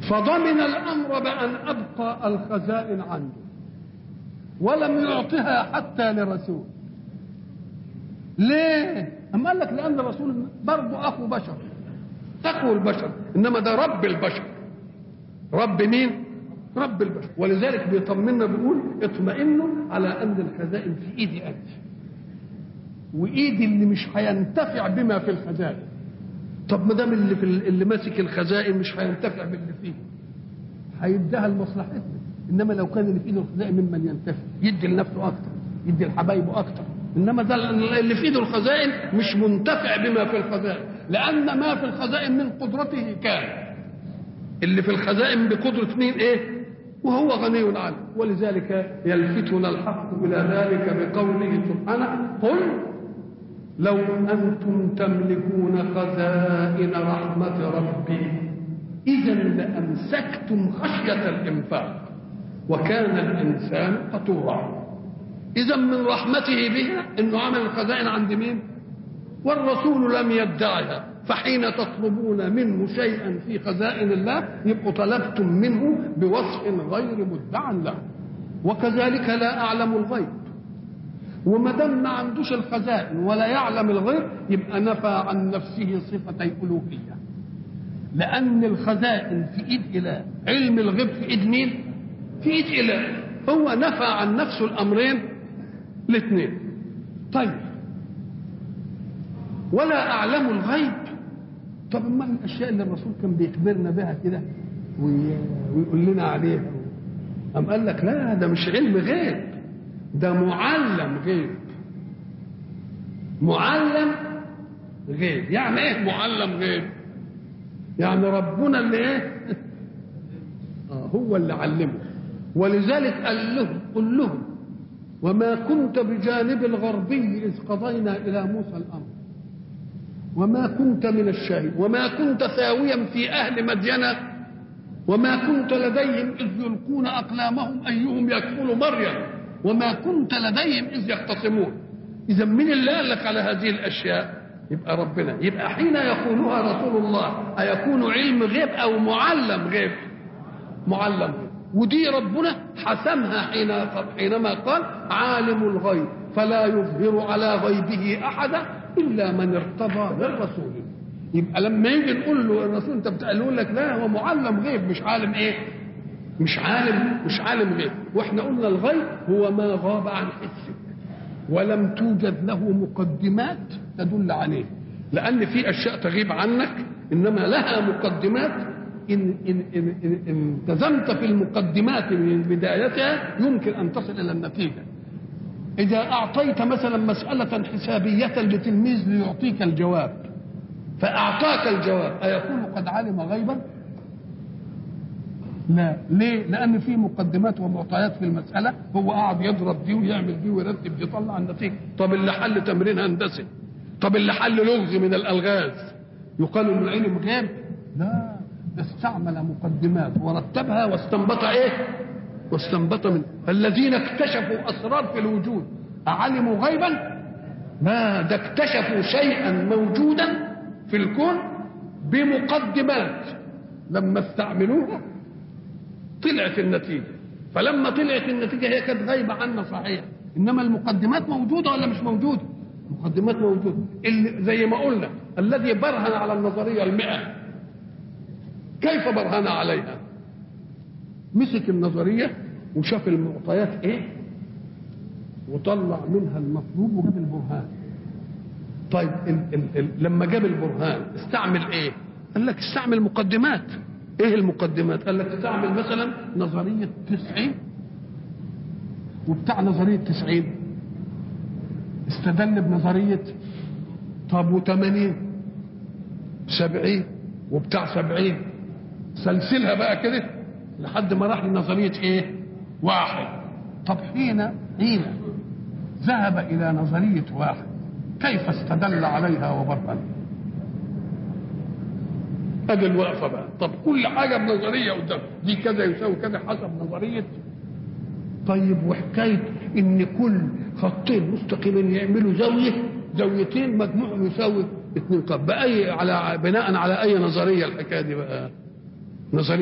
فضمن الامر بان ابقى الخزائن عنده ولم يعطها حتى لرسول ليه اما قال لك لان الرسول برضه اخو بشر اخو البشر انما ده رب البشر رب مين رب البشر ولذلك بيطمنا بيقول اطمئنوا على ان الخزائن في ايدي انت وايدي اللي مش هينتفع بما في الخزائن طب ما دام اللي في اللي ماسك الخزائن مش هينتفع باللي فيه هيديها لمصلحتنا انما لو كان اللي في ايده الخزائن ممن ينتفع يدي لنفسه اكتر يدي لحبايبه اكتر انما ده اللي في ايده الخزائن مش منتفع بما في الخزائن لان ما في الخزائن من قدرته كان اللي في الخزائن بقدره مين ايه وهو غني عنه ولذلك يلفتنا الحق الى ذلك بقوله سبحانه قل لو انتم تملكون خزائن رحمه ربي اذا لامسكتم خشيه الانفاق وكان الانسان قطورا اذا من رحمته بها انه عمل الخزائن عند مين والرسول لم يدعها فحين تطلبون منه شيئا في خزائن الله يبقوا طلبتم منه بوصف غير مدعى له وكذلك لا اعلم الغيب وما دام ما عندوش الخزائن ولا يعلم الغيب يبقى نفى عن نفسه صفتي الوهيه لان الخزائن في ايد اله علم الغيب في ايد مين في ايد اله هو نفى عن نفسه الامرين الاثنين طيب ولا اعلم الغيب طب ما الاشياء اللي الرسول كان بيخبرنا بها كده ويقول لنا عليها أم قال لك لا ده مش علم غيب ده معلم غيب معلم غيب يعني ايه معلم غيب يعني ربنا اللي ايه آه هو اللي علمه ولذلك قال لهم قل لهم وما كنت بجانب الغربي إذ قضينا إلى موسى الأمر وما كنت من الشاهد وما كنت ثاويا في أهل مدين وما كنت لديهم إذ يلقون أقلامهم أيهم يكفل مريم وما كنت لديهم إذ يختصمون إذا من اللي قال لك على هذه الأشياء يبقى ربنا يبقى حين يقولها رسول الله أيكون علم غيب أو معلم غيب معلم غيب ودي ربنا حسمها حين حينما قال عالم الغيب فلا يظهر على غيبه احدا الا من ارتضى من رسول يبقى لما يجي نقول له الرسول انت بتقول لك لا هو معلم غيب مش عالم ايه مش عالم مش عالم غيب واحنا قلنا الغيب هو ما غاب عن حسك ولم توجد له مقدمات تدل عليه لان في اشياء تغيب عنك انما لها مقدمات إن, إن, إن, إن, إن التزمت في المقدمات من بدايتها يمكن أن تصل إلى النتيجة إذا أعطيت مثلا مسألة حسابية لتلميذ ليعطيك الجواب فأعطاك الجواب أيكون قد علم غيبا؟ لا ليه؟ لأن في مقدمات ومعطيات في المسألة هو قاعد يضرب دي ويعمل دي ويرتب دي يطلع النتيجة طب اللي حل تمرين هندسي طب اللي حل لغز من الألغاز يقال إنه علم غيب؟ لا استعمل مقدمات ورتبها واستنبط ايه واستنبط من الذين اكتشفوا اسرار في الوجود اعلموا غيبا ما ده اكتشفوا شيئا موجودا في الكون بمقدمات لما استعملوها طلعت النتيجه فلما طلعت النتيجه هي كانت غايبه عنا صحيح انما المقدمات موجوده ولا مش موجوده المقدمات موجوده اللي زي ما قلنا الذي برهن على النظريه المئة كيف برهن عليها مسك النظرية وشاف المعطيات ايه وطلع منها المطلوب وجاب البرهان طيب ال ال ال لما جاب البرهان استعمل ايه قال لك استعمل مقدمات ايه المقدمات قال لك استعمل مثلا نظرية تسعين وبتاع نظرية تسعين استدل بنظرية طب وثمانين سبعين وبتاع سبعين سلسلها بقى كده لحد ما راح لنظرية ايه واحد طب حين حين ذهب إلى نظرية واحد كيف استدل عليها وبرهن ادي الوقفة بقى طب كل حاجة بنظرية قدام دي كذا يساوي كذا حسب نظرية طيب وحكاية ان كل خطين مستقيمين يعملوا زاوية زاويتين مجموعهم يساوي اثنين طب بأي على بناء على أي نظرية الحكاية دي بقى نظرية